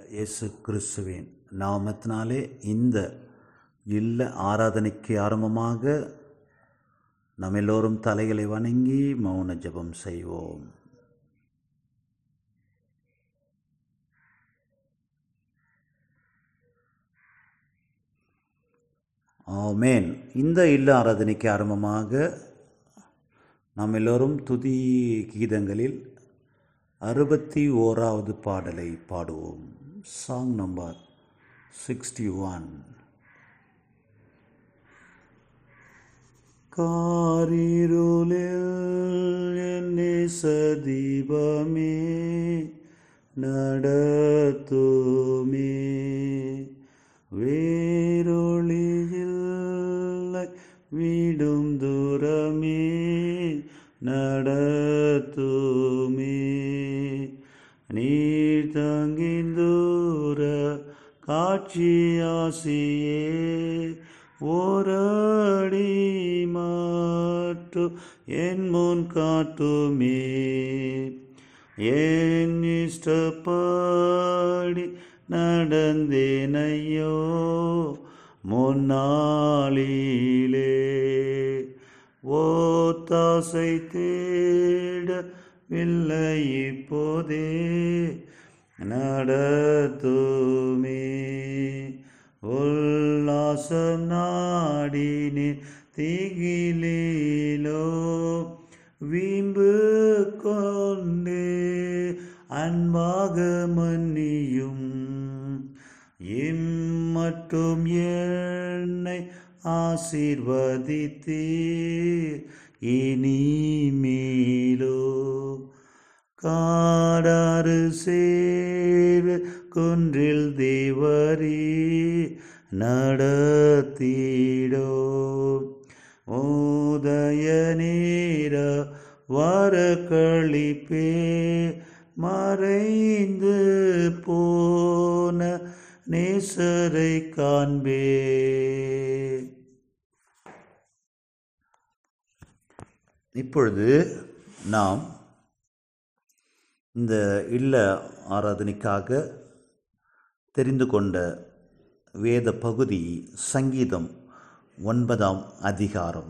இயேசு கிறிஸ்துவின் நாமத்தினாலே இந்த இல்ல ஆராதனைக்கு ஆரம்பமாக நாம் எல்லோரும் தலைகளை வணங்கி மௌன ஜெபம் செய்வோம் ஆமேன் இந்த இல்ல ஆராதனைக்கு ஆரம்பமாக நாம் எல்லோரும் துதி கீதங்களில் அறுபத்தி ஓராவது பாடலை பாடுவோம் சாங் நம்பர் சிக்ஸ்டி ஒன் காரிருளில் என்னை சதீபமே நடத்துமே வேரொளியில் வீடும் தூரமே நடத்துமே நீர் தங்கிந்தூர காட்சியாசியே ஓரடி மாற்று என் முன் காட்டுமே என் இஷ்டப்படி நடந்தேனையோ முன்னாளிலே ஓத்தாசை தேடவில்லை இப்போதே நடத்துமே உல்லாசம் நாடினே திகிலிலோ வீம்பு கொண்டே அன்பாக மன்னியும் இம்மட்டும் என்னை ஆசீர்வதித்தீர் இனிமேலோ காடாறு சேர் குன்றில் தேவரே நடத்திடோ உதய நேர வர கழிப்பே மறைந்து போன நேசரை காண்பே இப்பொழுது நாம் இந்த இல்ல ஆராதனைக்காக தெரிந்து கொண்ட வேத பகுதி சங்கீதம் ஒன்பதாம் அதிகாரம்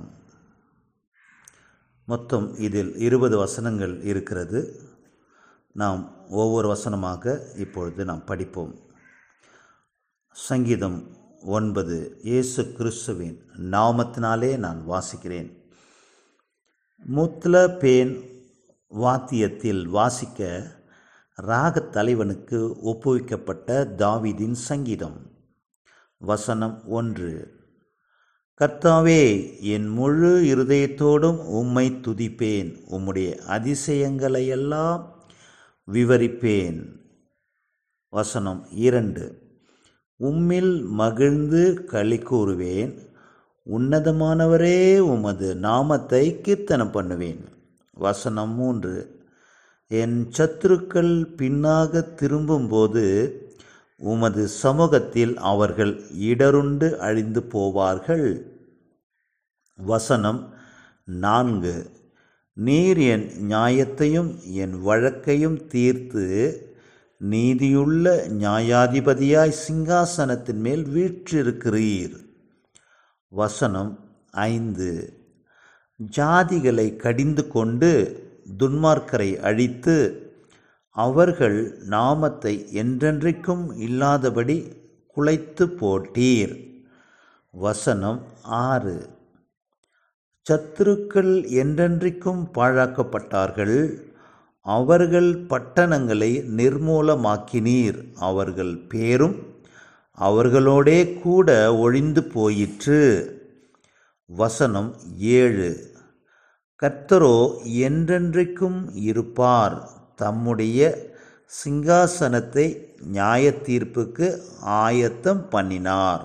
மொத்தம் இதில் இருபது வசனங்கள் இருக்கிறது நாம் ஒவ்வொரு வசனமாக இப்பொழுது நாம் படிப்போம் சங்கீதம் ஒன்பது இயேசு கிறிஸ்துவின் நாமத்தினாலே நான் வாசிக்கிறேன் முத்ல பேன் வாத்தியத்தில் வாசிக்க ராகத் தலைவனுக்கு ஒப்புவிக்கப்பட்ட தாவீதின் சங்கீதம் வசனம் ஒன்று கர்த்தாவே என் முழு இருதயத்தோடும் உம்மை துதிப்பேன் உம்முடைய அதிசயங்களையெல்லாம் விவரிப்பேன் வசனம் இரண்டு உம்மில் மகிழ்ந்து களி கூறுவேன் உன்னதமானவரே உமது நாமத்தை கீர்த்தனம் பண்ணுவேன் வசனம் மூன்று என் சத்துருக்கள் பின்னாக திரும்பும்போது உமது சமூகத்தில் அவர்கள் இடருண்டு அழிந்து போவார்கள் வசனம் நான்கு நீர் என் நியாயத்தையும் என் வழக்கையும் தீர்த்து நீதியுள்ள நியாயாதிபதியாய் சிங்காசனத்தின் மேல் வீற்றிருக்கிறீர் வசனம் ஐந்து ஜாதிகளை கடிந்து கொண்டு துன்மார்க்கரை அழித்து அவர்கள் நாமத்தை என்றென்றைக்கும் இல்லாதபடி குலைத்து போட்டீர் வசனம் ஆறு சத்துருக்கள் என்றென்றைக்கும் பாழாக்கப்பட்டார்கள் அவர்கள் பட்டணங்களை நிர்மூலமாக்கினீர் அவர்கள் பேரும் அவர்களோடே கூட ஒழிந்து போயிற்று வசனம் ஏழு கர்த்தரோ என்றென்றைக்கும் இருப்பார் தம்முடைய சிங்காசனத்தை நியாய தீர்ப்புக்கு ஆயத்தம் பண்ணினார்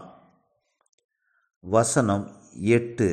வசனம் எட்டு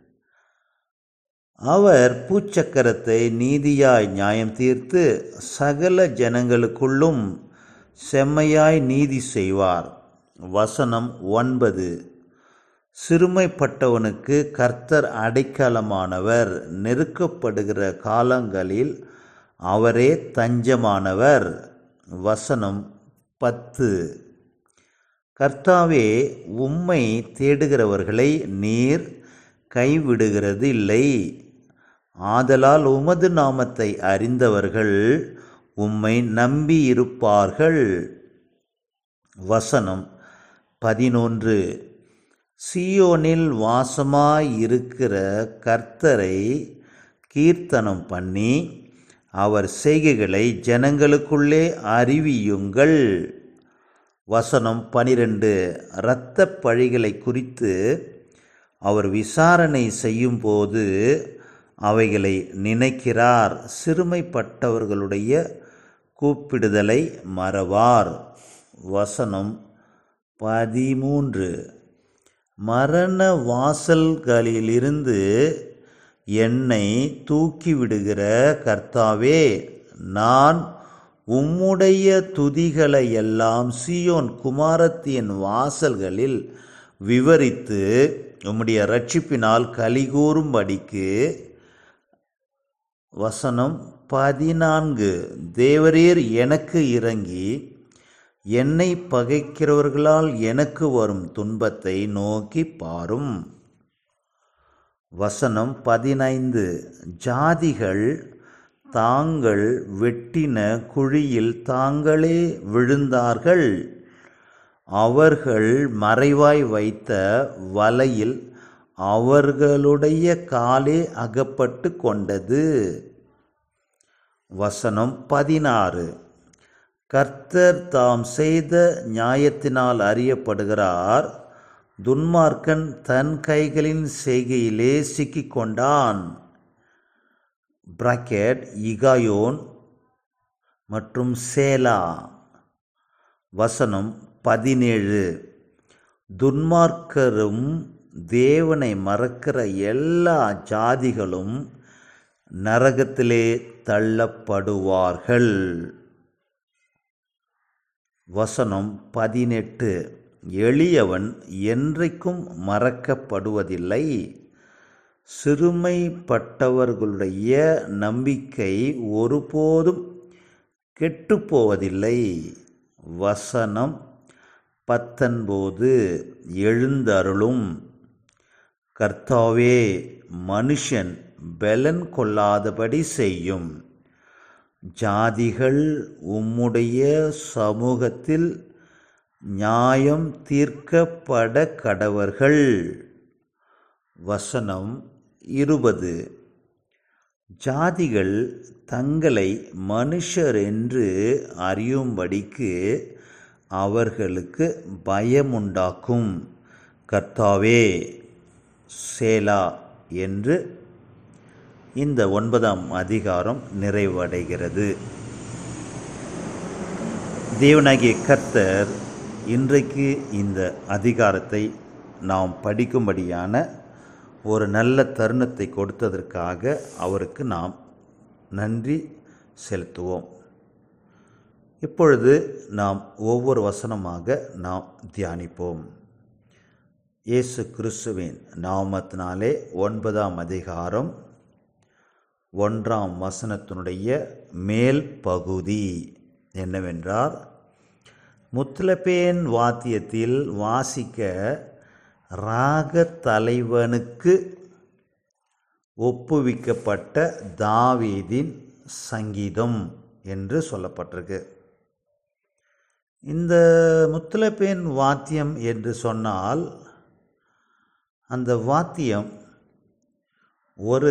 அவர் பூச்சக்கரத்தை நீதியாய் நியாயம் தீர்த்து சகல ஜனங்களுக்குள்ளும் செம்மையாய் நீதி செய்வார் வசனம் ஒன்பது சிறுமைப்பட்டவனுக்கு கர்த்தர் அடைக்கலமானவர் நெருக்கப்படுகிற காலங்களில் அவரே தஞ்சமானவர் வசனம் பத்து கர்த்தாவே உம்மை தேடுகிறவர்களை நீர் கைவிடுகிறது இல்லை ஆதலால் உமது நாமத்தை அறிந்தவர்கள் உம்மை நம்பியிருப்பார்கள் வசனம் பதினொன்று சியோனில் வாசமாயிருக்கிற கர்த்தரை கீர்த்தனம் பண்ணி அவர் செய்கைகளை ஜனங்களுக்குள்ளே அறிவியுங்கள் வசனம் பனிரெண்டு இரத்த பழிகளை குறித்து அவர் விசாரணை செய்யும்போது அவைகளை நினைக்கிறார் சிறுமைப்பட்டவர்களுடைய கூப்பிடுதலை மறவார் வசனம் பதிமூன்று மரண வாசல்களிலிருந்து என்னை தூக்கிவிடுகிற கர்த்தாவே நான் உம்முடைய துதிகளை எல்லாம் சியோன் குமாரத்தின் வாசல்களில் விவரித்து உம்முடைய ரட்சிப்பினால் கலிகூறும்படிக்கு வசனம் பதினான்கு தேவரீர் எனக்கு இறங்கி என்னை பகைக்கிறவர்களால் எனக்கு வரும் துன்பத்தை நோக்கி பாரும் வசனம் பதினைந்து ஜாதிகள் தாங்கள் வெட்டின குழியில் தாங்களே விழுந்தார்கள் அவர்கள் மறைவாய் வைத்த வலையில் அவர்களுடைய காலே அகப்பட்டு கொண்டது வசனம் பதினாறு கர்த்தர் தாம் செய்த நியாயத்தினால் அறியப்படுகிறார் துன்மார்க்கன் தன் கைகளின் செய்கையிலே சிக்கிக்கொண்டான் பிராக்கெட் இகாயோன் மற்றும் சேலா வசனம் பதினேழு துன்மார்க்கரும் தேவனை மறக்கிற எல்லா ஜாதிகளும் நரகத்திலே தள்ளப்படுவார்கள் வசனம் பதினெட்டு எளியவன் என்றைக்கும் மறக்கப்படுவதில்லை சிறுமைப்பட்டவர்களுடைய நம்பிக்கை ஒருபோதும் கெட்டுப்போவதில்லை வசனம் பத்தொன்பது எழுந்தருளும் கர்த்தாவே மனுஷன் பலன் கொள்ளாதபடி செய்யும் ஜாதிகள் உம்முடைய சமூகத்தில் நியாயம் தீர்க்கப்பட கடவர்கள் வசனம் இருபது ஜாதிகள் தங்களை மனுஷர் என்று அறியும்படிக்கு அவர்களுக்கு பயமுண்டாக்கும் கர்த்தாவே சேலா என்று இந்த ஒன்பதாம் அதிகாரம் நிறைவடைகிறது தேவனாகிய கர்த்தர் இன்றைக்கு இந்த அதிகாரத்தை நாம் படிக்கும்படியான ஒரு நல்ல தருணத்தை கொடுத்ததற்காக அவருக்கு நாம் நன்றி செலுத்துவோம் இப்பொழுது நாம் ஒவ்வொரு வசனமாக நாம் தியானிப்போம் இயேசு கிறிஸ்துவின் நாமத்தினாலே ஒன்பதாம் அதிகாரம் ஒன்றாம் வசனத்தினுடைய மேல் பகுதி என்னவென்றால் முத்தலப்பேன் வாத்தியத்தில் வாசிக்க ராக தலைவனுக்கு ஒப்புவிக்கப்பட்ட தாவீதின் சங்கீதம் என்று சொல்லப்பட்டிருக்கு இந்த முத்தலப்பேன் வாத்தியம் என்று சொன்னால் அந்த வாத்தியம் ஒரு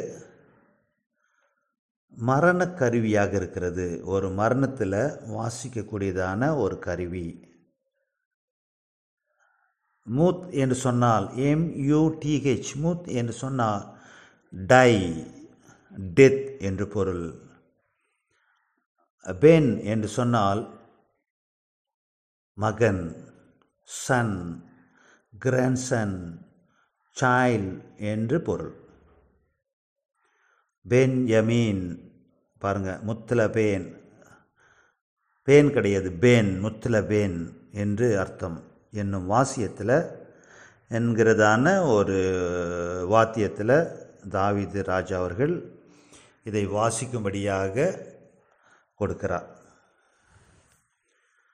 மரண கருவியாக இருக்கிறது ஒரு மரணத்தில் வாசிக்கக்கூடியதான ஒரு கருவி மூத் என்று சொன்னால் எம்யூடிஹெச் மூத் என்று சொன்னால் டை டெத் என்று பொருள் பென் என்று சொன்னால் மகன் சன் கிராண்ட்சன் சைல்ட் என்று பொருள் பென் யமீன் பாருங்க முத்தல பேன் பேன் கிடையாது பேன் முத்தல பேன் என்று அர்த்தம் என்னும் வாசியத்தில் என்கிறதான ஒரு வாத்தியத்தில் தாவீது ராஜா அவர்கள் இதை வாசிக்கும்படியாக கொடுக்கிறார்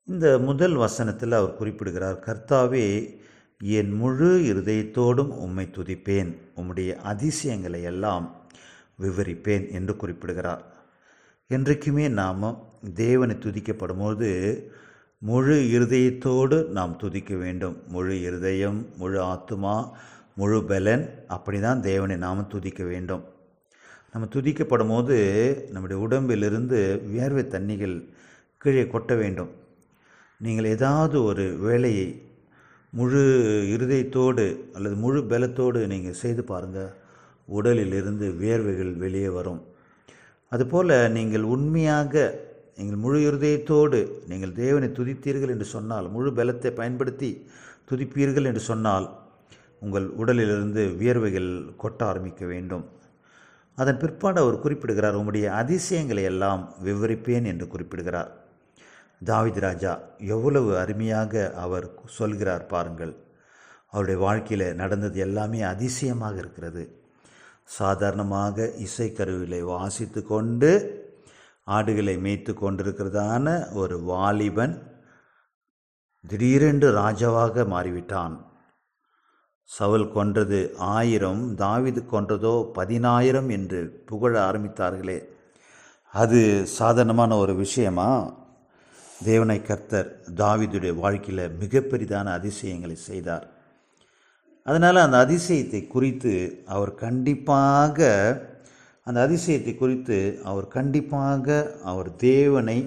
இந்த முதல் வசனத்தில் அவர் குறிப்பிடுகிறார் கர்த்தாவே என் முழு இருதயத்தோடும் உம்மை துதிப்பேன் உம்முடைய அதிசயங்களை எல்லாம் விவரிப்பேன் என்று குறிப்பிடுகிறார் என்றைக்குமே நாம் தேவனை துதிக்கப்படும் போது முழு இருதயத்தோடு நாம் துதிக்க வேண்டும் முழு இருதயம் முழு ஆத்துமா முழு பலன் அப்படி தான் தேவனை நாம் துதிக்க வேண்டும் நம்ம துதிக்கப்படும் போது நம்முடைய உடம்பிலிருந்து வியர்வை தண்ணிகள் கீழே கொட்ட வேண்டும் நீங்கள் ஏதாவது ஒரு வேலையை முழு இருதயத்தோடு அல்லது முழு பலத்தோடு நீங்கள் செய்து பாருங்கள் உடலிலிருந்து வியர்வைகள் வெளியே வரும் அதுபோல் நீங்கள் உண்மையாக நீங்கள் முழு இருதயத்தோடு நீங்கள் தேவனை துதித்தீர்கள் என்று சொன்னால் முழு பலத்தை பயன்படுத்தி துதிப்பீர்கள் என்று சொன்னால் உங்கள் உடலிலிருந்து வியர்வைகள் கொட்ட ஆரம்பிக்க வேண்டும் அதன் பிற்பாடு அவர் குறிப்பிடுகிறார் உம்முடைய அதிசயங்களை எல்லாம் விவரிப்பேன் என்று குறிப்பிடுகிறார் தாவித் ராஜா எவ்வளவு அருமையாக அவர் சொல்கிறார் பாருங்கள் அவருடைய வாழ்க்கையில் நடந்தது எல்லாமே அதிசயமாக இருக்கிறது சாதாரணமாக இசைக்கருவிலை வாசித்து கொண்டு ஆடுகளை மேய்த்து கொண்டிருக்கிறதான ஒரு வாலிபன் திடீரென்று ராஜாவாக மாறிவிட்டான் சவுல் கொன்றது ஆயிரம் தாவிது கொன்றதோ பதினாயிரம் என்று புகழ ஆரம்பித்தார்களே அது சாதாரணமான ஒரு விஷயமா தேவனை கர்த்தர் தாவிதுடைய வாழ்க்கையில் மிக பெரிதான அதிசயங்களை செய்தார் அதனால் அந்த அதிசயத்தை குறித்து அவர் கண்டிப்பாக அந்த அதிசயத்தை குறித்து அவர் கண்டிப்பாக அவர் தேவனை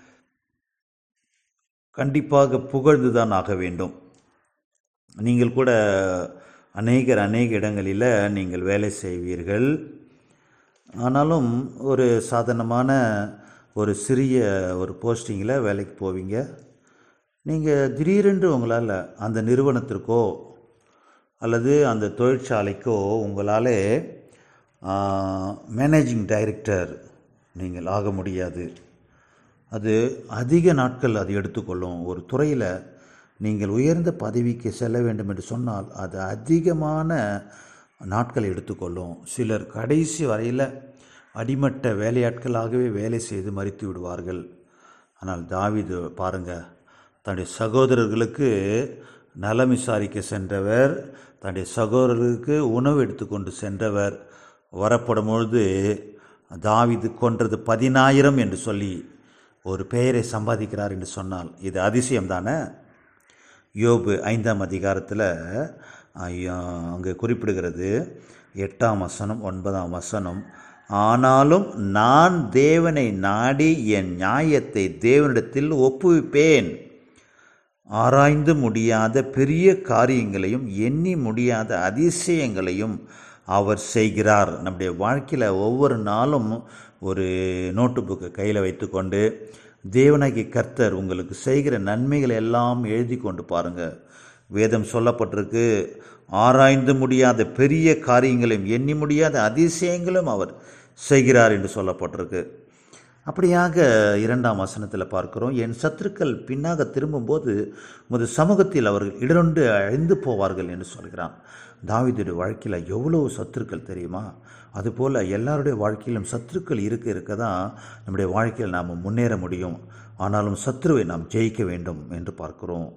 கண்டிப்பாக புகழ்ந்து தான் ஆக வேண்டும் நீங்கள் கூட அநேகர் அநேக இடங்களில் நீங்கள் வேலை செய்வீர்கள் ஆனாலும் ஒரு சாதாரணமான ஒரு சிறிய ஒரு போஸ்டிங்கில் வேலைக்கு போவீங்க நீங்கள் திடீரென்று உங்களால் அந்த நிறுவனத்திற்கோ அல்லது அந்த தொழிற்சாலைக்கோ உங்களால் மேனேஜிங் டைரக்டர் நீங்கள் ஆக முடியாது அது அதிக நாட்கள் அது எடுத்துக்கொள்ளும் ஒரு துறையில் நீங்கள் உயர்ந்த பதவிக்கு செல்ல வேண்டும் என்று சொன்னால் அது அதிகமான நாட்கள் எடுத்துக்கொள்ளும் சிலர் கடைசி வரையில் அடிமட்ட வேலையாட்களாகவே வேலை செய்து மறித்து விடுவார்கள் ஆனால் தாவிது பாருங்கள் தன்னுடைய சகோதரர்களுக்கு நலம் விசாரிக்க சென்றவர் தன்னுடைய சகோதரர்களுக்கு உணவு எடுத்துக்கொண்டு சென்றவர் வரப்படும் பொழுது தாவிது கொன்றது பதினாயிரம் என்று சொல்லி ஒரு பெயரை சம்பாதிக்கிறார் என்று சொன்னால் இது அதிசயம் தானே யோபு ஐந்தாம் அதிகாரத்தில் அங்கே குறிப்பிடுகிறது எட்டாம் வசனம் ஒன்பதாம் வசனம் ஆனாலும் நான் தேவனை நாடி என் நியாயத்தை தேவனிடத்தில் ஒப்புவிப்பேன் ஆராய்ந்து முடியாத பெரிய காரியங்களையும் எண்ணி முடியாத அதிசயங்களையும் அவர் செய்கிறார் நம்முடைய வாழ்க்கையில் ஒவ்வொரு நாளும் ஒரு நோட்டு புக்கை கையில் வைத்துக்கொண்டு தேவனாகி கர்த்தர் உங்களுக்கு செய்கிற நன்மைகளை எல்லாம் எழுதி கொண்டு பாருங்கள் வேதம் சொல்லப்பட்டிருக்கு ஆராய்ந்து முடியாத பெரிய காரியங்களையும் எண்ணி முடியாத அதிசயங்களும் அவர் செய்கிறார் என்று சொல்லப்பட்டிருக்கு அப்படியாக இரண்டாம் வசனத்தில் பார்க்கிறோம் என் சத்துருக்கள் பின்னாக திரும்பும்போது உமது சமூகத்தில் அவர்கள் இடரொண்டு அழிந்து போவார்கள் என்று சொல்கிறான் தாவிதுடைய வாழ்க்கையில் எவ்வளவு சத்துருக்கள் தெரியுமா அதுபோல் எல்லாருடைய வாழ்க்கையிலும் சத்துருக்கள் இருக்க இருக்க தான் நம்முடைய வாழ்க்கையில் நாம் முன்னேற முடியும் ஆனாலும் சத்ருவை நாம் ஜெயிக்க வேண்டும் என்று பார்க்கிறோம்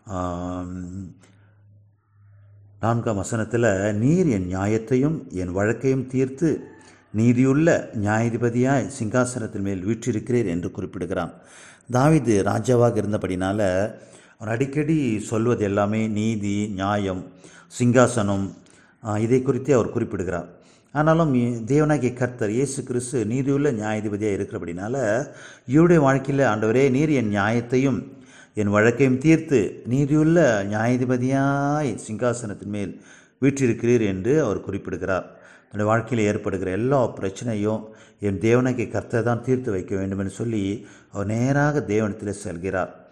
நான்காம் வசனத்தில் நீர் என் நியாயத்தையும் என் வழக்கையும் தீர்த்து நீதியுள்ள நியாயாதிபதியாய் சிங்காசனத்தின் மேல் வீற்றிருக்கிறீர் என்று குறிப்பிடுகிறான் தாவிது ராஜாவாக இருந்தபடினால அவர் அடிக்கடி சொல்வது எல்லாமே நீதி நியாயம் சிங்காசனம் இதை குறித்தே அவர் குறிப்பிடுகிறார் ஆனாலும் தேவனாகிய கர்த்தர் இயேசு கிறிஸ்து நீதியுள்ள நியாயாதிபதியாக இருக்கிறபடினால இவருடைய வாழ்க்கையில் ஆண்டவரே நீர் என் நியாயத்தையும் என் வழக்கையும் தீர்த்து நீதியுள்ள நியாயாதிபதியாய் சிங்காசனத்தின் மேல் வீற்றிருக்கிறீர் என்று அவர் குறிப்பிடுகிறார் தன்னுடைய வாழ்க்கையில் ஏற்படுகிற எல்லா பிரச்சனையும் என் தேவனுக்கு கர்த்தர் தான் தீர்த்து வைக்க வேண்டும் என்று சொல்லி அவர் நேராக தேவனத்தில் செல்கிறார்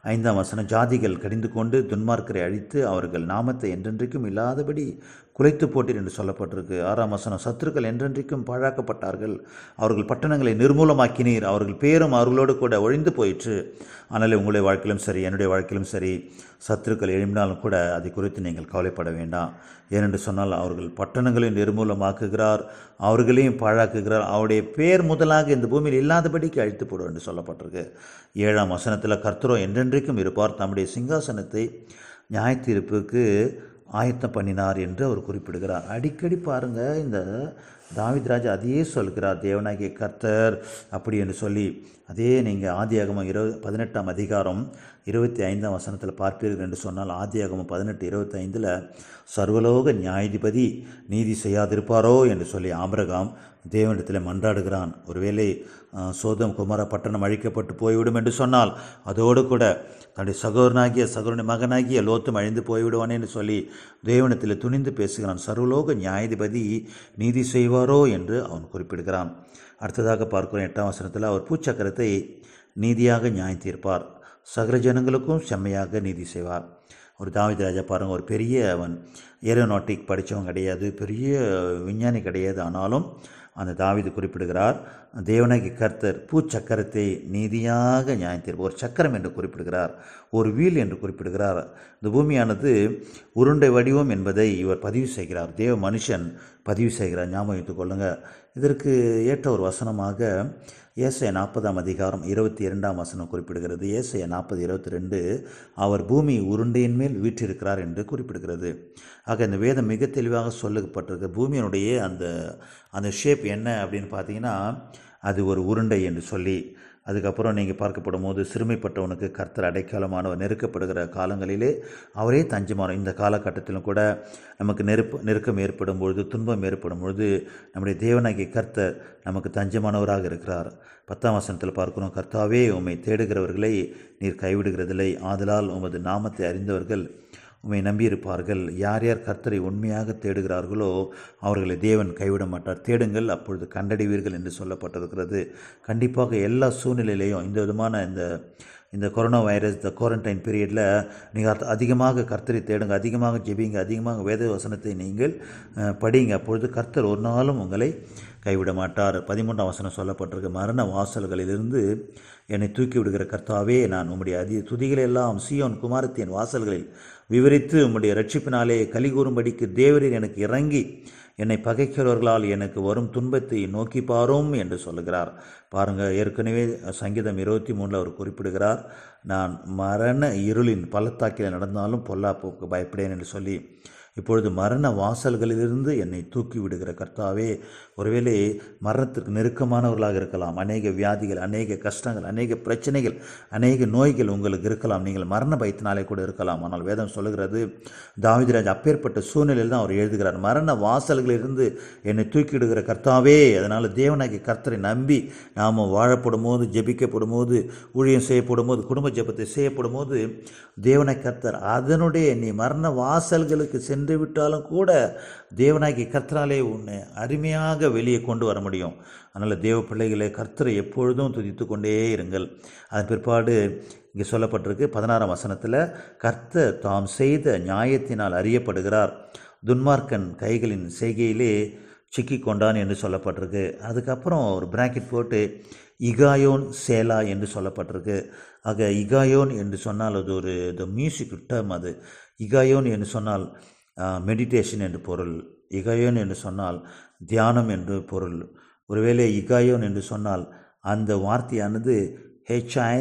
ஐந்தாம் வசனம் ஜாதிகள் கடிந்து கொண்டு துன்மார்க்கரை அழித்து அவர்கள் நாமத்தை என்றென்றைக்கும் இல்லாதபடி குலைத்து போட்டீர் என்று சொல்லப்பட்டிருக்கு ஆறாம் வசனம் சத்துருக்கள் என்றென்றைக்கும் பாழாக்கப்பட்டார்கள் அவர்கள் பட்டணங்களை நிர்மூலமாக்கினீர் அவர்கள் பேரும் அவர்களோடு கூட ஒழிந்து போயிற்று ஆனால் உங்களுடைய வாழ்க்கையிலும் சரி என்னுடைய வாழ்க்கையிலும் சரி சத்துருக்கள் எழும்பினாலும் கூட அதை குறித்து நீங்கள் கவலைப்பட வேண்டாம் ஏனென்று சொன்னால் அவர்கள் பட்டணங்களை நிர்மூலமாக்குகிறார் அவர்களையும் பாழாக்குகிறார் அவருடைய பேர் முதலாக இந்த பூமியில் இல்லாதபடிக்கு அழித்து போடும் என்று சொல்லப்பட்டிருக்கு ஏழாம் வசனத்தில் கர்த்தரோ என்றென்றைக்கும் இருப்பார் தம்முடைய சிங்காசனத்தை நியாயத்தீர்ப்புக்கு ஆயத்தம் பண்ணினார் என்று அவர் குறிப்பிடுகிறார் அடிக்கடி பாருங்க இந்த தாவீது ராஜா அதையே சொல்கிறார் தேவனாகிய கர்த்தர் அப்படி என்று சொல்லி அதே நீங்கள் ஆதியாகமம் இருபது பதினெட்டாம் அதிகாரம் இருபத்தி ஐந்தாம் வசனத்தில் பார்ப்பீர்கள் என்று சொன்னால் ஆதியாகமம் பதினெட்டு இருபத்தி ஐந்தில் சர்வலோக நியாயாதிபதி நீதி செய்யாதிருப்பாரோ என்று சொல்லி ஆபிரகாம் தேவனிடத்தில் மன்றாடுகிறான் ஒருவேளை அஹ், சோதம் குமார பட்டணம் அழிக்கப்பட்டு போய்விடும் என்று சொன்னால் அதோடு கூட தன்னுடைய சகோதரனாகிய சகோதரனுடைய மகனாகிய லோத்தும் அழிந்து போய்விடுவானே என்று சொல்லி தேவனிடத்தில் துணிந்து பேசுகிறான் சர்வலோக நியாயாதிபதி நீதி செய்வாரோ என்று அவன் குறிப்பிடுகிறான் அடுத்ததாக பார்க்கிறோம் எட்டாம் வசனத்தில் அவர் பூச்சக்கரத்தை நீதியாக நியாயம் தீர்ப்பார் சகல ஜனங்களுக்கும் செம்மையாக நீதி செய்வார் ஒரு தாவீது ராஜா பாருங்க ஒரு பெரிய அவன் ஏரோநாட்டிக் படித்தவன் கிடையாது பெரிய விஞ்ஞானி கிடையாது ஆனாலும் அந்த தாவீது குறிப்பிடுகிறார் தேவனாகி கர்த்தர் பூச்சக்கரத்தை நீதியாக நியாயம் தீர்ப்பு ஒரு சக்கரம் என்று குறிப்பிடுகிறார் ஒரு வீல் என்று குறிப்பிடுகிறார் இந்த பூமியானது உருண்டை வடிவம் என்பதை இவர் பதிவு செய்கிறார் தேவ மனுஷன் பதிவு செய்கிறார் ஞாபகம் வைத்துக் கொள்ளுங்க இதற்கு ஏற்ற ஒரு வசனமாக ஏசைய நாற்பதாம் அதிகாரம் இருபத்தி இரண்டாம் வசனம் குறிப்பிடுகிறது ஏசைய நாற்பது இருபத்தி ரெண்டு அவர் பூமி உருண்டையின் மேல் வீற்றிருக்கிறார் என்று குறிப்பிடுகிறது ஆக இந்த வேதம் மிக தெளிவாக சொல்லப்பட்டிருக்கு பூமியினுடைய அந்த அந்த ஷேப் என்ன அப்படின்னு பார்த்தீங்கன்னா அது ஒரு உருண்டை என்று சொல்லி அதுக்கப்புறம் நீங்கள் பார்க்கப்படும் போது சிறுமைப்பட்டவனுக்கு கர்த்தர் அடைக்காலமானவர் நெருக்கப்படுகிற காலங்களிலே அவரே தஞ்சமானவர் இந்த காலகட்டத்திலும் கூட நமக்கு நெருப்பு நெருக்கம் ஏற்படும் பொழுது துன்பம் ஏற்படும் பொழுது நம்முடைய தேவனாகிய கர்த்தர் நமக்கு தஞ்சமானவராக இருக்கிறார் பத்தாம் வசனத்தில் பார்க்கிறோம் கர்த்தாவே உம்மை தேடுகிறவர்களை நீர் கைவிடுகிறதில்லை ஆதலால் உமது நாமத்தை அறிந்தவர்கள் உம்மை நம்பியிருப்பார்கள் யார் யார் கர்த்தரை உண்மையாக தேடுகிறார்களோ அவர்களை தேவன் கைவிட மாட்டார் தேடுங்கள் அப்பொழுது கண்டடைவீர்கள் என்று சொல்லப்பட்டிருக்கிறது கண்டிப்பாக எல்லா சூழ்நிலையிலையும் இந்த விதமான இந்த இந்த கொரோனா வைரஸ் இந்த குவாரண்டைன் பீரியடில் நீங்கள் அதிகமாக கர்த்தரை தேடுங்க அதிகமாக ஜெபிங்க அதிகமாக வேத வசனத்தை நீங்கள் அஹ், படிங்க அப்பொழுது கர்த்தர் ஒரு நாளும் உங்களை கைவிட மாட்டார் பதிமூன்றாம் வசனம் சொல்லப்பட்டிருக்கு மரண வாசல்களிலிருந்து என்னை தூக்கி விடுகிற கர்த்தாவே நான் உம்முடைய அதி துதிகளை எல்லாம் சீயோன் குமாரத்தின் வாசல்களில் விவரித்து உம்முடைய ரட்சிப்பினாலே கலிகூறும்படிக்கு தேவரீர் எனக்கு இறங்கி என்னை பகைக்கிறவர்களால் எனக்கு வரும் துன்பத்தை நோக்கி பாரும் என்று சொல்லுகிறார் பாருங்க ஏற்கனவே சங்கீதம் இருபத்தி மூணில் அவர் குறிப்பிடுகிறார் நான் மரண இருளின் பள்ளத்தாக்கில் நடந்தாலும் பொல்லாப்புக்கு பயப்படேன் என்று சொல்லி இப்பொழுது மரண வாசல்களிலிருந்து என்னை தூக்கி விடுகிற கர்த்தாவே ஒருவேளை மரணத்திற்கு நெருக்கமானவர்களாக இருக்கலாம் அநேக வியாதிகள் அநேக கஷ்டங்கள் அநேக பிரச்சனைகள் அநேக நோய்கள் உங்களுக்கு இருக்கலாம் நீங்கள் மரண பயத்தினாலே கூட இருக்கலாம் ஆனால் வேதம் சொல்லுகிறது தாவிதராஜ் அப்பேற்பட்ட சூழ்நிலையில் தான் அவர் எழுதுகிறார் மரண வாசல்களிலிருந்து என்னை தூக்கி விடுகிற கர்த்தாவே அதனால் தேவனாகிய கர்த்தரை நம்பி நாம் வாழப்படும் போது ஜெபிக்கப்படும் போது ஊழியம் செய்யப்படும் போது குடும்ப ஜெபத்தை செய்யப்படும் போது தேவனை கர்த்தர் அதனுடைய நீ மரண வாசல்களுக்கு சென்று விட்டாலும் கூட தேவனாகிய கர்த்தராலே உன்னை அருமையாக வெளியே கொண்டு வர முடியும் அதனால் தேவ பிள்ளைகளை கர்த்தரை எப்பொழுதும் துதித்து கொண்டே இருங்கள் அதன் பிற்பாடு இங்கே சொல்லப்பட்டிருக்கு பதினாறாம் வசனத்தில் கர்த்தர் தாம் செய்த நியாயத்தினால் அறியப்படுகிறார் துன்மார்க்கன் கைகளின் செய்கையிலே சிக்கி கொண்டான் என்று சொல்லப்பட்டிருக்கு அதுக்கப்புறம் ஒரு பிராக்கெட் போட்டு இகாயோன் சேலா என்று சொல்லப்பட்டிருக்கு ஆக இகாயோன் என்று சொன்னால் அது ஒரு த மியூசிக் டேர்ம் அது இகாயோன் என்று சொன்னால் மெடிடேஷன் என்று பொருள் இகாயோன் என்று சொன்னால் தியானம் என்று பொருள் ஒருவேளை இகாயோன் என்று சொன்னால் அந்த வார்த்தையானது ஹெச்ஐ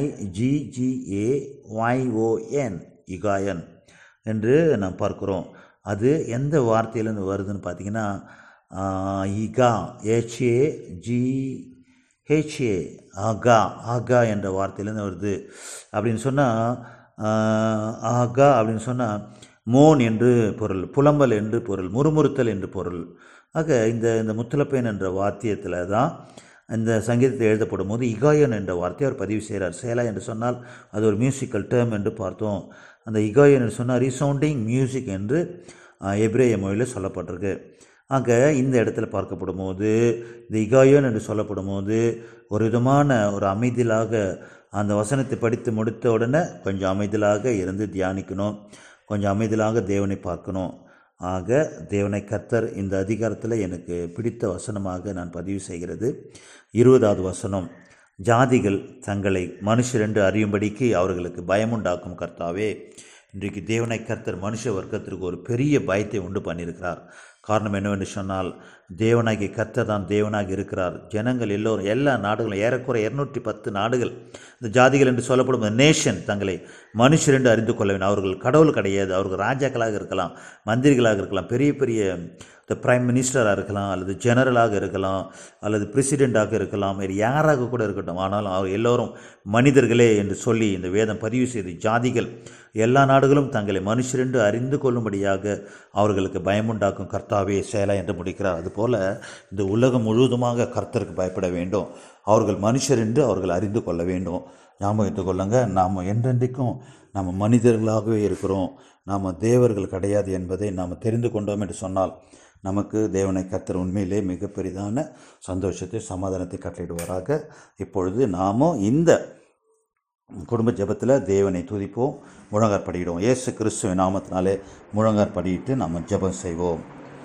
ஜிஜிஏ ஒய்ஓஎன் இகாயன் என்று நாம் பார்க்கிறோம் அது எந்த வார்த்தையிலேருந்து வருதுன்னு பார்த்தீங்கன்னா ஆஹ், இகா ஹெச்ஏ ஜி ஹெச்ஏ ஆகா ஆகா என்ற வார்த்தையிலேருந்து வருது அப்படின்னு சொன்னால் ஆகா அப்படின்னு சொன்னால் மோன் என்று பொருள் புலம்பல் என்று பொருள் முறுமுறுத்தல் என்று பொருள் ஆக இந்த இந்த முத்தலப்பேன் என்ற வாத்தியத்தில் தான் இந்த சங்கீதத்தில் எழுதப்படும் போது இகாயன் என்ற வார்த்தையை அவர் பதிவு செய்கிறார் சேலா என்று சொன்னால் அது ஒரு மியூசிக்கல் டேர்ம் என்று பார்த்தோம் அந்த இகாயன் என்று சொன்னால் ரீசவுண்டிங் மியூசிக் என்று ஆஹ், எபிரேய மொழியில் சொல்லப்பட்டிருக்கு ஆக இந்த இடத்துல பார்க்கப்படும் போது இந்த இகாயோன் என்று சொல்லப்படும் போது ஒரு விதமான ஒரு அமைதியிலாக அந்த வசனத்தை படித்து முடித்த உடனே கொஞ்சம் அமைதலாக இருந்து தியானிக்கணும் கொஞ்சம் அமைதலாக தேவனை பார்க்கணும் ஆக தேவனை கர்த்தர் இந்த அதிகாரத்தில் எனக்கு பிடித்த வசனமாக நான் பதிவு செய்கிறது இருபதாவது வசனம் ஜாதிகள் தங்களை மனுஷரென்று அறியும்படிக்கு அவர்களுக்கு பயமுண்டாக்கும் கர்த்தாவே இன்றைக்கு தேவனை கர்த்தர் மனுஷ வர்க்கத்திற்கு ஒரு பெரிய பயத்தை உண்டு பண்ணியிருக்கிறார் காரணம் என்னவென்று சொன்னால் தேவனாகி கர்த்தர் தான் தேவனாக இருக்கிறார் ஜனங்கள் எல்லோரும் எல்லா நாடுகளும் ஏறக்குறை இரநூற்றி பத்து நாடுகள் இந்த ஜாதிகள் என்று சொல்லப்படும் நேஷன் தங்களை மனுஷர் என்று அறிந்து கொள்ள வேண்டும் அவர்கள் கடவுள் கிடையாது அவர்கள் ராஜாக்களாக இருக்கலாம் மந்திரிகளாக இருக்கலாம் பெரிய பெரிய இந்த பிரைம் மினிஸ்டராக இருக்கலாம் அல்லது ஜெனரலாக இருக்கலாம் அல்லது பிரசிடெண்ட்டாக இருக்கலாம் வேறு யாராக கூட இருக்கட்டும் ஆனாலும் அவர் எல்லோரும் மனிதர்களே என்று சொல்லி இந்த வேதம் பதிவு செய்து ஜாதிகள் எல்லா நாடுகளும் தங்களை மனுஷரென்று அறிந்து கொள்ளும்படியாக அவர்களுக்கு பயமுண்டாக்கும் கர்த்தாவே செயலா என்று முடிக்கிறார் அதுபோல் இந்த உலகம் முழுவதுமாக கர்த்தருக்கு பயப்பட வேண்டும் அவர்கள் மனுஷர் என்று அவர்கள் அறிந்து கொள்ள வேண்டும் ஞாபகம் கொள்ளுங்க நாம் என்றென்றைக்கும் நாம் மனிதர்களாகவே இருக்கிறோம் நாம் தேவர்கள் கிடையாது என்பதை நாம் தெரிந்து கொண்டோம் என்று சொன்னால் நமக்கு தேவனை கர்த்தர் உண்மையிலே மிக பெரிதான சந்தோஷத்தை சமாதானத்தை கட்டளிடுவாராக இப்பொழுது நாமும் இந்த குடும்ப ஜெபத்தில் தேவனை துதிப்போம் முழங்கார் படியிடுவோம் இயேசு கிறிஸ்துவின் நாமத்தினாலே முழங்கார் படியிட்டு நாம் ஜெபம் செய்வோம்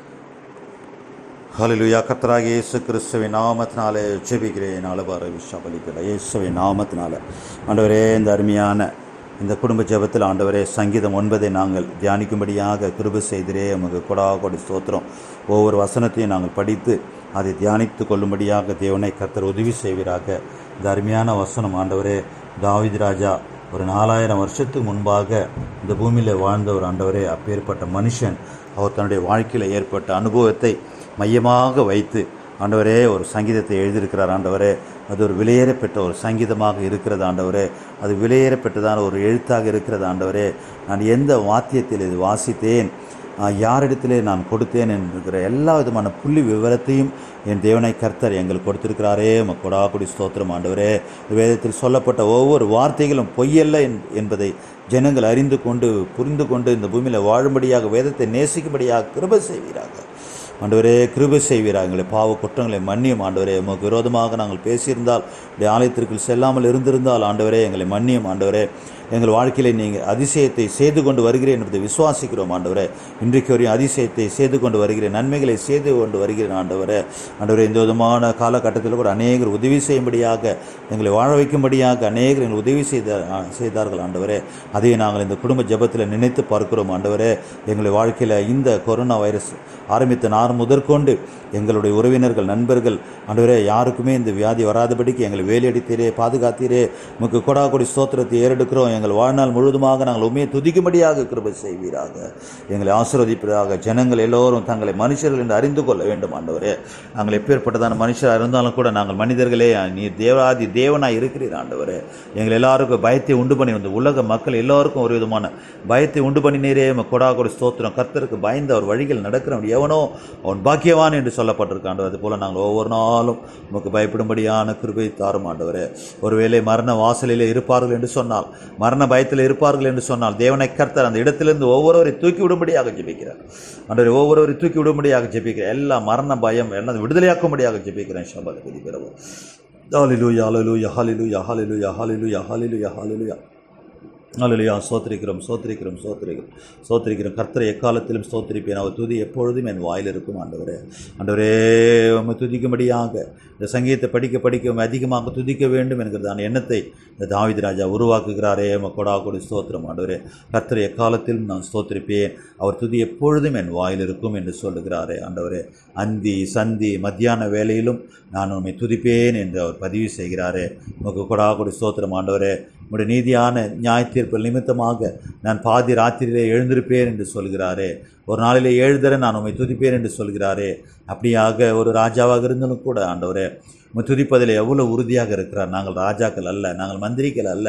ஹalleluya கர்த்தராக இயேசு கிறிஸ்துவின் நாமத்தினாலே ஜெபிக்கிறேன் அளவார விஷாபலிக்கிற இயேசுவின் நாமத்தினால ஆண்டவரே இந்த அருமையான இந்த குடும்ப ஜெபத்தில் ஆண்டவரே சங்கீதம் ஒன்பதை நாங்கள் தியானிக்கும்படியாக கிருபை செய்திரே நமக்கு கொடா கொடி ஸ்தோத்திரம் ஒவ்வொரு வசனத்தையும் நாங்கள் படித்து அதை தியானித்து கொள்ளும்படியாக தேவனை கர்த்தர் உதவி செய்வீராக இந்த அருமையான வசனம் ஆண்டவரே தாவித் ராஜா ஒரு நாலாயிரம் வருஷத்துக்கு முன்பாக இந்த பூமியில் வாழ்ந்த ஒரு ஆண்டவரே அப்பேற்பட்ட மனுஷன் அவர் தன்னுடைய வாழ்க்கையில் ஏற்பட்ட அனுபவத்தை மையமாக வைத்து ஆண்டவரே ஒரு சங்கீதத்தை எழுதியிருக்கிறார் ஆண்டவரே அது ஒரு விலையேறப்பெற்ற ஒரு சங்கீதமாக இருக்கிறது ஆண்டவரே அது விலையேறப்பெற்றதான ஒரு எழுத்தாக இருக்கிறது ஆண்டவரே நான் எந்த வாத்தியத்தில் இது வாசித்தேன் ஆஹ், யாரிடத்திலே நான் கொடுத்தேன் என்கிற எல்லா விதமான புள்ளி விவரத்தையும் என் தேவனை கர்த்தர் எங்களுக்கு கொடுத்திருக்கிறாரே உமக்கு கொடாக்குடி ஸ்தோத்திரம் ஆண்டவரே வேதத்தில் சொல்லப்பட்ட ஒவ்வொரு வார்த்தைகளும் பொய்யல்ல என்- என்பதை ஜனங்கள் அறிந்து கொண்டு புரிந்து கொண்டு இந்த பூமியில் வாழும்படியாக வேதத்தை நேசிக்கும்படியாக கிருபை செய்வீராக ஆண்டவரே கிருபை செய்வீராக எங்களை பாவ குற்றங்களை மன்னியும் ஆண்டவரே உமக்கு விரோதமாக நாங்கள் பேசியிருந்தால் உடைய ஆலயத்திற்கு செல்லாமல் இருந்திருந்தால் ஆண்டவரே எங்களை மன்னியும் ஆண்டவரே எங்கள் வாழ்க்கையில நீங்கள் அதிசயத்தை செய்து கொண்டு வருகிறேன் என்பதை விசுவாசிக்கிறோம் ஆண்டவரே இன்றைக்கு வரையும் அதிசயத்தை செய்து கொண்டு வருகிறேன் நன்மைகளை செய்து கொண்டு வருகிறேன் ஆண்டவரே ஆண்டவரே இந்த விதமான காலகட்டத்தில் கூட அநேகர் உதவி செய்யும்படியாக எங்களை வாழ வைக்கும்படியாக அநேகர் எங்கள் உதவி செய்த செய்தார்கள் ஆண்டவரே அதை நாங்கள் இந்த குடும்ப ஜெபத்தில் நினைத்து பார்க்கிறோம் ஆண்டவரே எங்களுடைய வாழ்க்கையில் இந்த கொரோனா வைரஸ் ஆரம்பித்த நார் முதற்கொண்டு எங்களுடைய உறவினர்கள் நண்பர்கள் ஆண்டவரே யாருக்குமே இந்த வியாதி வராதபடிக்கு எங்களை வேலையடித்தீரே பாதுகாத்தீரே உமக்கு கொடா கொடி ஸ்தோத்திரத்தை ஏறெடுக்கிறோம் எங்கள் வாழ்நாள் முழுவதுமாக நாங்கள் உண்மையை துதிக்கும்படியாக கிருபை செய்வீராக எங்களை ஆசீர்வதிப்பதாக ஜனங்கள் எல்லோரும் தங்களை மனுஷர்கள் என்று அறிந்து கொள்ள வேண்டும் ஆண்டவரே நாங்கள் எப்பேற்பட்டதான மனுஷராக இருந்தாலும் கூட நாங்கள் மனிதர்களே நீர் தேவாதி தேவனாய் இருக்கிறீர் ஆண்டவரே எங்கள் எல்லாருக்கும் பயத்தை உண்டு பண்ணி வந்து உலக மக்கள் எல்லாருக்கும் ஒரு விதமான பயத்தை உண்டு பண்ணினீரே உமக்கு கொடா கொடி ஸ்தோத்திரம் கர்த்தருக்கு பயந்து அவர் வழிகள் நடக்கிறவன் எவனோ அவன் பாக்கியவான் என்று சொல்லப்பட்டிருக்க ஆண்டவர் அது போல நாங்கள் ஒவ்வொரு நாளும் உமக்கு பயப்படும்படியான கிருபை தாரும் ஆண்டவரே ஒருவேளை மரண வாசலிலே இருப்பார்கள் என்று சொன்னால் மரண பயத்தில் இருப்பார்கள் என்று சொன்னால் தேவனை கர்த்தர் அந்த இடத்திலிருந்து ஒவ்வொருவரை தூக்கி விடும்படியாக ஜெபிக்கிறார் ஆண்டவரே ஒவ்வொருவரை தூக்கி விடும்படியாக ஜெபிக்கிறேன் எல்லா மரண பயம் எல்லாம் விடுதலையாக்கும்படியாக ஜெபிக்கிறேன் சபாத பிரிவு ஹalleluya ஹalleluya ஹalleluya ஹalleluya ஹalleluya ஹalleluya ஹalleluya ஹalleluya சோத்திரிக்கிறோம் சோத்திரிக்கிறோம் சோத்திரிக்கிறோம் சோத்திரிக்கிறோம் கர்த்தரை எக்காலத்திலும் சோத்திரிப்பேன் அவர் துதி எப்பொழுதும் என் வாயில் இருக்கும் ஆண்டவரே ஆண்டவரே உம்மை துதிக்கும்படியாக இந்த சங்கீதத்தை படிக்க படிக்க உம்மை அதிகமாக துதிக்க வேண்டும் என்கிறதான எண்ணத்தை இந்த தாவீது ராஜா உருவாக்குகிறாரே உம கொடா கொடி ஸ்தோத்திரம் ஆண்டவரே கர்த்தரை எக்காலத்திலும் நான் ஸ்தோத்திரிப்பேன் அவர் துதி எப்பொழுதும் என் வாயில் இருக்கும் என்று சொல்லுகிறாரே ஆண்டவரே அந்தி சந்தி மத்தியான வேளையிலும் நான் உம்மை துதிப்பேன் என்று அவர் பதிவு செய்கிறாரே உமக்கு கொடா கொடி ஸ்தோத்திரம் ஆண்டவரே உம்முடைய நீதியான நியாய தீர்ப்பு நிமித்தமாக நான் பாதி ராத்திரியிலே எழுந்திருப்பேன் என்று சொல்கிறாரே ஒரு நாளிலே ஏழு தடவை நான் உம்மை துதிப்பேன் என்று சொல்கிறாரே அப்படியாக ஒரு ராஜாவாக இருந்தாலும் கூட ஆண்டவரே உம்மை துதிப்பதில் எவ்வளோ உறுதியாக இருக்கிறார் நாங்கள் ராஜாக்கள் அல்ல நாங்கள் மந்திரிகள் அல்ல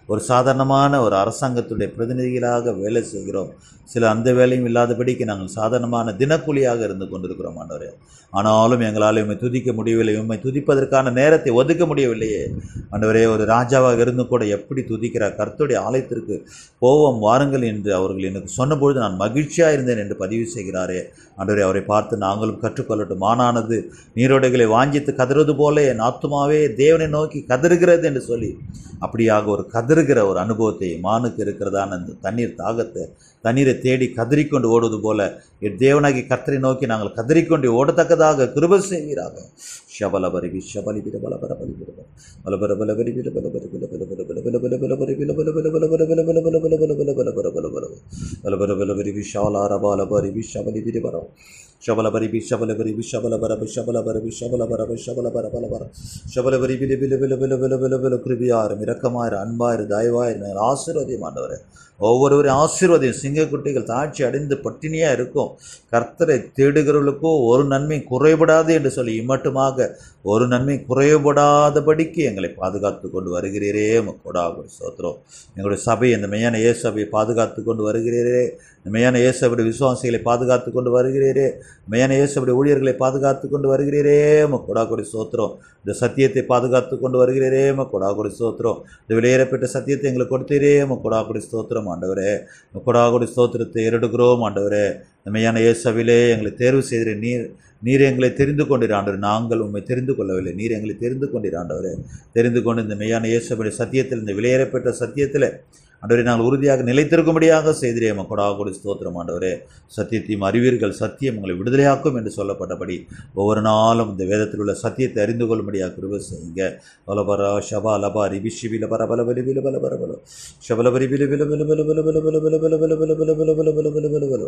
ஒரு சாதாரணமான ஒரு அரசாங்கத்துடைய பிரதிநிதிகளாக வேலை செய்கிறோம் சில அந்த வேலையும் இல்லாதபடிக்கு நாங்கள் சாதாரணமான தினக்கூலியாக இருந்து கொண்டிருக்கிறோம் ஆண்டவரே ஆனாலும் எங்களால் உண்மை துதிக்க முடியவில்லை உண்மை துதிப்பதற்கான நேரத்தை ஒதுக்க முடியவில்லையே ஆண்டவரே ஒரு ராஜாவாக இருந்து கூட எப்படி துதிக்கிறார் கர்த்தருடைய ஆலயத்திற்கு போவோம் வாருங்கள் என்று அவர்கள் எனக்கு சொன்னபொழுது நான் மகிழ்ச்சியாக இருந்தேன் என்று பதிவு செய்கிறாரே ஆண்டவரே அவரை பார்த்து நாங்களும் கற்றுக்கொள்ளட்டும் மானானது நீரோடைகளை வாஞ்சித்து கதறுவது போல என் ஆத்துமாவே தேவனை நோக்கி கதறுகிறது என்று சொல்லி அப்படியாக ஒரு கதறுகிற ஒரு அனுபவத்தை மானுக்கு இருக்கிறதான அந்த தண்ணீர் தாகத்தை தண்ணீரை தேடி கதறிக்கொண்டு ஓடுவது போல என் தேவனாகி கர்த்தரை நோக்கி நாங்கள் கதறிக்கொண்டு ஓடத்தக்கதாக கிருப செய்வீராக ஷபல பரிவி ஷபலி பிர பல பர பலி பிர பல பல பல பரி பிர பல பரி பிர பல பல பல பல பல பரி பிர பல பல பல பல பல பல பல பல பல பல பல பல பல பல பல பல பல பரி விஷால அரபால பரி விஷபலி பிர பர ஷபல பரி விஷபல பரி விஷபல பர விஷபல பர விஷபல பர விஷபல பர பல பர ஷபல பரி பில பில பில பில பில பில பில கிருபியாரும் இரக்கமாயிரு அன்பாயிரு தயவாயிரு ஆசீர்வதியம் ஆண்டவரே ஒவ்வொருவரையும் ஆசீர்வதியும் சிங்கக்குட்டிகள் தாட்சி அடைந்து பட்டினியாக இருக்கும் கர்த்தரை தேடுகிறவர்களுக்கோ ஒரு நன்மை குறைபடாது என்று சொல்லி இம்மட்டுமாக ஒரு நன்மை குறைபடாதபடிக்கு எங்களை பாதுகாத்து கொண்டு வருகிறீரே கொடாகுடி சோத்திரம் எங்களுடைய சபை இந்த மெய்யான ஏ சபையை பாதுகாத்து கொண்டு வருகிறீரே இந்த மெய்யான இயேசுடைய விசுவாசிகளை பாதுகாத்து கொண்டு வருகிறீரே மெய்யான இயேசுடைய ஊழியர்களை பாதுகாத்து கொண்டு வருகிறீரே கொடாகுடி சோத்திரம் இந்த சத்தியத்தை பாதுகாத்து கொண்டு வருகிறீரே கொடாகுடி சோத்திரம் இந்த வெளியேறப்பட்ட சத்தியத்தை எங்களுக்கு கொடுத்தீரே கொடாகுடி ஸ்தோத்திரம் ஆண்டவரே கொடாகுடி ஸ்தோத்திரத்தை ஏறெடுக்கிறோம் ஆண்டவரே இந்த மெய்யான இயேசுவிலே எங்களை தேர்வு செய்கிற நீர் நீர் எங்களை தெரிந்து கொண்டீர் ஆண்டவர் நாங்கள் உண்மை தெரிந்து கொள்ளவில்லை நீர் எங்களை தெரிந்து கொண்டீர் ஆண்டவரே தெரிந்து கொண்டு இந்த மெய்யான இயேசுடைய சத்தியத்தில் இந்த வெளியேறப்பட்ட சத்தியத்தில் ஆண்டவரே நாங்கள் உறுதியாக நிலைத்திருக்கும்படியாக செய்திரே கொடாகுடி ஸ்தோத்திரம் ஆண்டவரே சத்தியத்தையும் அறிவீர்கள் சத்தியம் உங்களை விடுதலையாக்கும் என்று சொல்லப்பட்டபடி ஒவ்வொரு நாளும் இந்த வேதத்தில் உள்ள சத்தியத்தை அறிந்து கொள்ளும்படியாக கிருப செய்யுங்க பலபர ஷபா லபா ரிபி ஷிபில பர பல பலி பில பல பர பல ஷபல பரி பில பில பில பில பில பில பில பில பில பில பில பில பில பில பில பில பில பில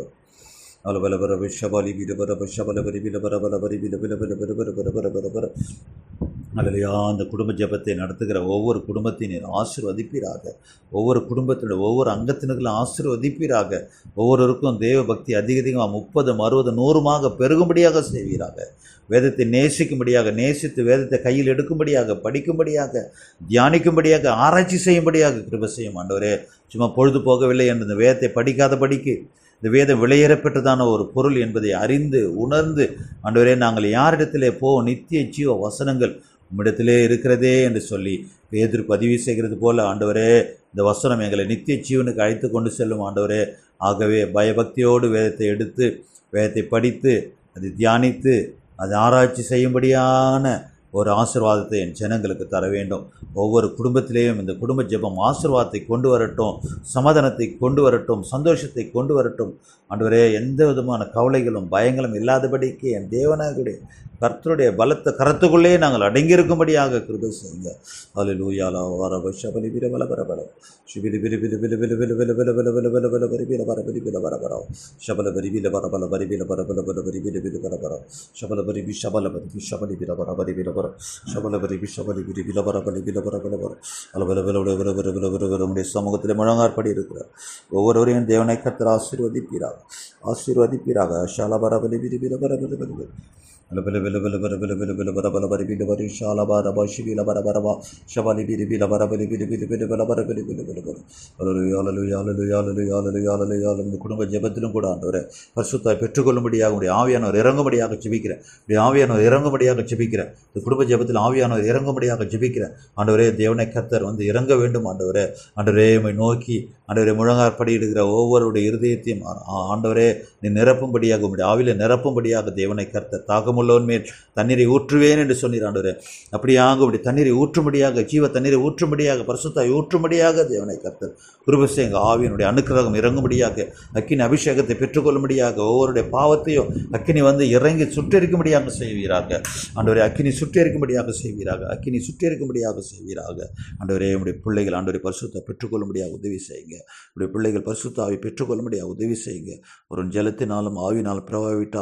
பல பல பர விஷபாலி பில பர ஷபல பரி பில பர பல பரி பில பில பில பில பில பில பில பில பில அதிலையா அந்த குடும்ப ஜெபத்தை நடத்துகிற ஒவ்வொரு குடும்பத்தினர் ஆசிர்வதிப்பீராக ஒவ்வொரு குடும்பத்தினுடைய ஒவ்வொரு அங்கத்தினர்களும் ஆசிர்வதிப்பீராக ஒவ்வொருவருக்கும் தேவ பக்தி அதிக அதிகமாக முப்பது அறுபது நூறுமாக பெருகும்படியாக செய்வீராக வேதத்தை நேசிக்கும்படியாக நேசித்து வேதத்தை கையில் எடுக்கும்படியாக படிக்கும்படியாக தியானிக்கும்படியாக ஆராய்ச்சி செய்யும்படியாக கிருப செய்யும் ஆண்டவரே சும்மா பொழுது போகவில்லை என்று இந்த வேதத்தை படிக்காதபடிக்கு இந்த வேதம் விளையேறப்பட்டதான ஒரு பொருள் என்பதை அறிந்து உணர்ந்து ஆண்டவரே நாங்கள் யாரிடத்திலே போ நித்திய ஜீவ வசனங்கள் உம்மிடத்திலே இருக்கிறதே என்று சொல்லி பேதர் பதிவு செய்கிறது போல ஆண்டவரே இந்த வசனம் எங்களை நித்திய ஜீவனுக்கு அழைத்து கொண்டு செல்லும் ஆண்டவரே ஆகவே பயபக்தியோடு வேதத்தை எடுத்து வேதத்தை படித்து அதை தியானித்து அதை ஆராய்ச்சி செய்யும்படியான ஒரு ஆசிர்வாதத்தை என் ஜனங்களுக்கு தர வேண்டும் ஒவ்வொரு குடும்பத்திலேயும் இந்த குடும்ப ஜெபம் ஆசிர்வாதத்தை கொண்டு வரட்டும் சமாதானத்தை கொண்டு வரட்டும் சந்தோஷத்தை கொண்டு வரட்டும் ஆண்டவரே எந்த விதமான கவலைகளும் பயங்களும் இல்லாதபடிக்கு என் தேவனாகுடைய கர்த்தருடைய பலத்த கரத்துக்குள்ளே நாங்கள் அடங்கியிருக்கும்படியாக கிருபை செய்யுங்க அதில் லூயாலா வர ஷபலி பிர பல பர பல ஷிபிலி பிரி பிரி பிரி பிரி பிரி பிரி பிரி பிரி பிரி பிரி பிரி பிரி பர பிரி பிரி பர பர ஷபல பரி பில பர பல பரி பில பர பல பல பரி பிரி பிரி பர பர ஷபல பரி பி ஷபல பரி பி ஷபலி பிர பர பரி பில பர ஷபல பரி பி ஷபலி பிரி பில பர பலி பில பர பல பர அல பல பல பல பல பல பல பல பல உடைய சமூகத்தில் முழங்காற்படி இருக்கிறார் ஒவ்வொருவரையும் தேவனை கர்த்தர் ஆசீர்வதிப்பீராக ஆசீர்வதிப்பீராக ஷால பர பலி பிரி பில பர பல பல பல பல பல பல பல பல பல பல பல பல பல பரி பில பரி ஷால பர ப ஷிபில பர பர ப ஷபலி பிரி பில பர பலி பிரி பிரி பிரி பல பர பலி பில பல பல அல்லேலூயா அல்லேலூயா அல்லேலூயா அல்லேலூயா அல்லேலூயா அல்லேலூயா இந்த குடும்ப ஜெபத்திலும் கூட ஆண்டவரே பரிசுத்தாய் பெற்றுக்கொள்ளும்படியாக உடைய ஆவியானவர் இறங்கும்படியாக ஜெபிக்கிறேன் உடைய ஆவியானவர் இறங்கும்படியாக ஜெபிக்கிறேன் இந்த குடும்ப ஜெபத்தில் ஆவியானவர் இறங்கும்படியாக ஜெபிக்கிறேன் ஆண்டவரே தேவனை கர்த்தர் வந்து இறங்க வேண்டும் ஆண்டவரே ஆண்டவரே உம்மை நோக்கி ஆண்டவரே முழங்காற்படியிடுகிற ஒவ்வொருடைய இருதயத்தையும் ஆ- ஆண்டவரே நீ நிரப்பும்படியாக உம்முடைய ஆவில நிரப்பும்படியாக தேவனை கர்த்தர் தாகமுள்ளவன் மேல் தண்ணீரை ஊற்றுவேன் என்று சொன்னீர் ஆண்டவரே அப்படியாக உடைய தண்ணீரை ஊற்றும்படியாக ஜீவ தண்ணீரை ஊற்றும்படியாக பரிசுத்தாய் ஊற்றும்படியாக தேவனை கர்த்தர் குருபசே எங்கள் ஆவியனுடைய அனுக்கிரகம் இறங்கும்படியாக அக்கினி அபிஷேகத்தை பெற்றுக்கொள்ளும்படியாக ஒவ்வொருடைய பாவத்தையும் அக்கினி வந்து இறங்கி சுட்டெரிக்கும்படியாக செய்வீராக ஆண்டவரே அக்கினி சுட்டெரிக்கும்படியாக செய்வீராக அக்கினி சுட்டெரிக்கும்படியாக செய்வீராக ஆண்டவரே உடைய பிள்ளைகள் ஆண்டவரை பரிசுத்தை பெற்றுக்கொள்ளும்படியாக உதவி செய்யுங்க உடைய பிள்ளைகள் பரிசுத்தாவை பெற்றுக்கொள்ளும்படியாக உதவி செய்யுங்க ஒரு ஜலத்தினாலும் ஆவினால் பிரவாவிட்டால்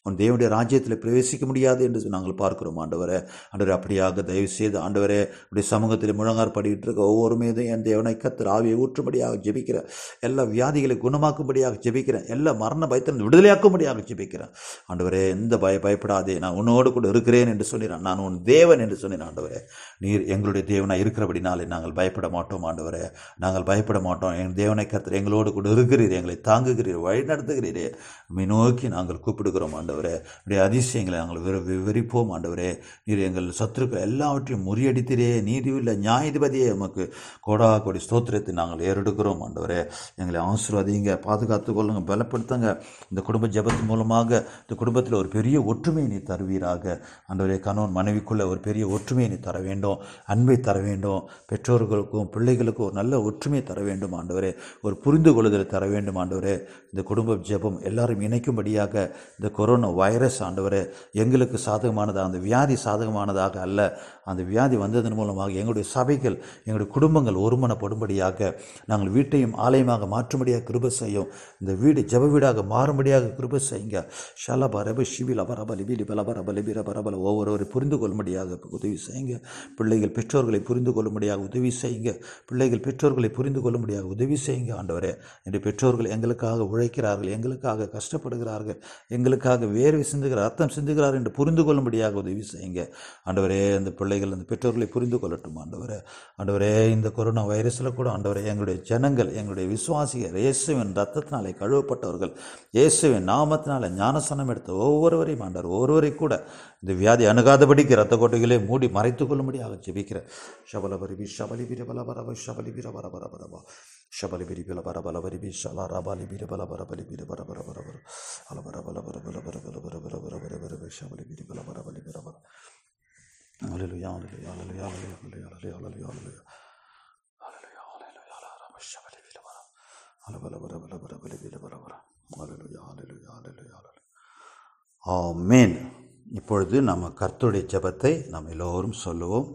உன் தேவனுடைய ராஜ்யத்தில் பிரவேசிக்க முடியாது என்று நாங்கள் பார்க்கிறோம் ஆண்டவரே ஆண்டவரே அப்படியாக தயவு செய்து ஆண்டவரே உடைய சமூகத்தில் முழங்கார் படிட்டு இருக்க ஒவ்வொரு மீதும் என் தேவனை கத்தர் ஆவியை ஊற்றும்படியாக ஜெபிக்கிறேன் எல்லா வியாதிகளை குணமாக்கும்படியாக ஜெபிக்கிறேன் எல்லா மரண பயத்திலிருந்து விடுதலையாக்கும்படியாக ஜெபிக்கிறேன் ஆண்டவரே எந்த பய பயப்படாதே நான் உன்னோடு கூட இருக்கிறேன் என்று சொன்னான் நான் உன் தேவன் என்று சொன்னேன் ஆண்டவரே நீர் எங்களுடைய தேவனாக இருக்கிறபடினாலே நாங்கள் பயப்பட மாட்டோம் ஆண்டவரே நாங்கள் பயப்பட மாட்டோம் என் தேவனை கத்தர் எங்களோடு கூட இருக்கிறீர் எங்களை தாங்குகிறீர் வழி நடத்துகிறீரே உம்மை நோக்கி நாங்கள் கூப்பிடுகிறோம் ஆண்டவரே உடைய அதிசயங்களை நாங்கள் விவ விவரிப்போம் ஆண்டவரே நீர் எங்கள் சத்துருக்கள் எல்லாவற்றையும் முறியடித்திரே நீதியுள்ள நியாயாதிபதியே உமக்கு கோடா கோடி ஸ்தோத்திரத்தை நாங்கள் ஏறெடுக்கிறோம் ஆண்டவரே எங்களை ஆசீர்வதிங்க பாதுகாத்து கொள்ளுங்க பலப்படுத்துங்க இந்த குடும்ப ஜெபத்தின் மூலமாக இந்த குடும்பத்தில் ஒரு பெரிய ஒற்றுமையை நீ தருவீராக ஆண்டவரே கணவன் மனைவிக்குள்ள ஒரு பெரிய ஒற்றுமையை நீ தர வேண்டும் அன்பை தர வேண்டும் பெற்றோர்களுக்கும் பிள்ளைகளுக்கும் ஒரு நல்ல ஒற்றுமையை தர வேண்டும் ஆண்டவரே ஒரு புரிந்து கொள்ளுதலை தர வேண்டும் ஆண்டவரே இந்த குடும்ப ஜெபம் எல்லாரும் இணைக்கும்படியாக இந்த கொரோனா வைரஸ் ஆண்டவரே எங்களுக்கு சாதகமானதாக அந்த வியாதி சாதகமானதாக அல்ல அந்த வியாதி வந்ததன் மூலமாக எங்களுடைய சபைகள் எங்களுடைய குடும்பங்கள் ஒருமனப்படும்படியாக நாங்கள் வீட்டையும் ஆலயமாக மாற்றும்படியாக கிருப செய்யும் இந்த வீடு ஜெப வீடாக மாறும்படியாக கிருப செய்யுங்க ஷலப ரப ஷிவி லபரப லிபி லிபலப ரப லிபி ரப ரபல ஒவ்வொருவரை புரிந்து கொள்ளும்படியாக உதவி செய்யுங்க பிள்ளைகள் பெற்றோர்களை புரிந்து கொள்ளும்படியாக உதவி செய்யுங்க பிள்ளைகள் பெற்றோர்களை புரிந்து கொள்ளும்படியாக உதவி செய்யுங்க ஆண்டவரே என்று பெற்றோர்கள் எங்களுக்காக உழைக்கிறார்கள் எங்களுக்காக கஷ்டப்படுகிறார்கள் எங்களுக்காக வேர்வை சிந்துகிறார் ரத்தம் சிந்துகிறார் என்று புரிந்து கொள்ளும்படியாக உதவி செய்யுங்க ஆண்டவரே அந்த பிள்ளைகள் அந்த பெற்றோர்களை புரிந்து கொள்ளட்டும் ஆண்டவரே ஆண்டவரே இந்த கொரோனா வைரஸில் கூட ஆண்டவரே எங்களுடைய ஜனங்கள் எங்களுடைய விசுவாசிகள் இயேசுவின் ரத்தத்தினாலே கழுவப்பட்டவர்கள் இயேசுவின் நாமத்தினால ஞானசனம் எடுத்த ஒவ்வொருவரையும் ஆண்டவர் ஒவ்வொருவரை கூட இந்த வியாதி அணுகாதபடிக்கு ரத்த கோட்டைகளே மூடி மறைத்துக் கொள்ளும்படியாக ஜெபிக்கிறேன் ஷபலபரிபி ஷபலி பிரபல பரப ஷபலி பிரபல பரபரபா ஷபலி பிரிபில பரபல பரிபி ஷலா ரபாலி பிரபல பரபலி பிர பர பர பர பர அலபர பல பர பல பர பல பர பர பர பர பர பர ஷபலி பிரிபல பரபலி பிரபல ஹalleluya ஹalleluya ஹalleluya ஹalleluya ஹalleluya ஹalleluya ஹalleluya ஹalleluya ஹalleluya ரப ஷபலி பிரபல அலபல பர பல பர பல பிர பர பர ஹalleluya ஹalleluya ஹalleluya ஆமென் இப்பொழுது நம்ம கர்த்தருடைய ஜெபத்தை நாம் எல்லோரும் சொல்லுவோம்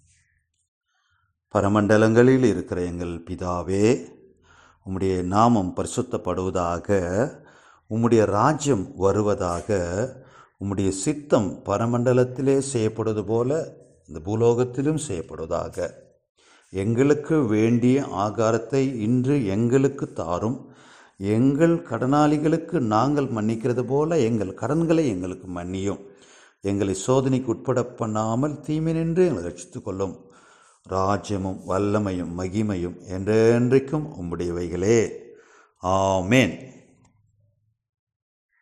பரமண்டலங்களில் இருக்கிற எங்கள் பிதாவே உம்முடைய நாமம் பரிசுத்தப்படுவதாக உம்முடைய ராஜ்யம் வருவதாக உம்முடைய சித்தம் பரமண்டலத்திலே செய்யப்படுவது போல இந்த பூலோகத்திலும் செய்யப்படுவதாக எங்களுக்கு வேண்டிய ஆகாரத்தை இன்று எங்களுக்கு தாரும் எங்கள் கடனாளிகளுக்கு நாங்கள் மன்னிக்கிறது போல எங்கள் கடன்களை எங்களுக்கு மன்னியும் எங்களை சோதனைக்கு உட்பட பண்ணாமல் தீமை நின்று எங்களை ரட்சித்துக் கொள்ளும் ராஜ்யமும் வல்லமையும் மகிமையும் என்றென்றைக்கும் உம்முடையவைகளே ஆமேன்